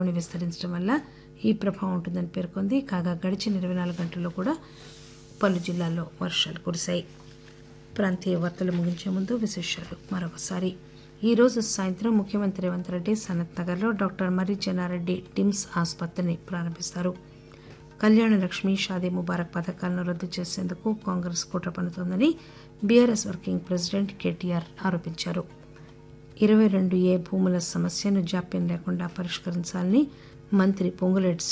ని విస్తరించడం వల్ల ఈ ప్రభావం ఉంటుందని పేర్కొంది కాగా గడిచిన ఇరవై నాలుగు గంటల్లో కూడా పలు జిల్లాల్లో వర్షాలు కురిశాయి ప్రాంతీయ వార్తలు ముగించే ముందు విశేషాలు మరొకసారి ఈ రోజు సాయంత్రం ముఖ్యమంత్రి రేవంత్ రెడ్డి సనత్ నగర్లో డాక్టర్ మర్రి చెన్నారెడ్డి టిమ్స్ ఆసుపత్రిని ప్రారంభిస్తారు కళ్యాణ లక్ష్మి షాదీ ముబారక్ పథకాలను రద్దు చేసేందుకు కాంగ్రెస్ కుట్ర పన్నుతోందని బీఆర్ఎస్ వర్కింగ్ ప్రెసిడెంట్ కేటీఆర్ ఆరోపించారు ఇరవై రెండు ఏ భూముల సమస్యను జాప్యం లేకుండా పరిష్కరించాలని మంత్రి పొంగులేటి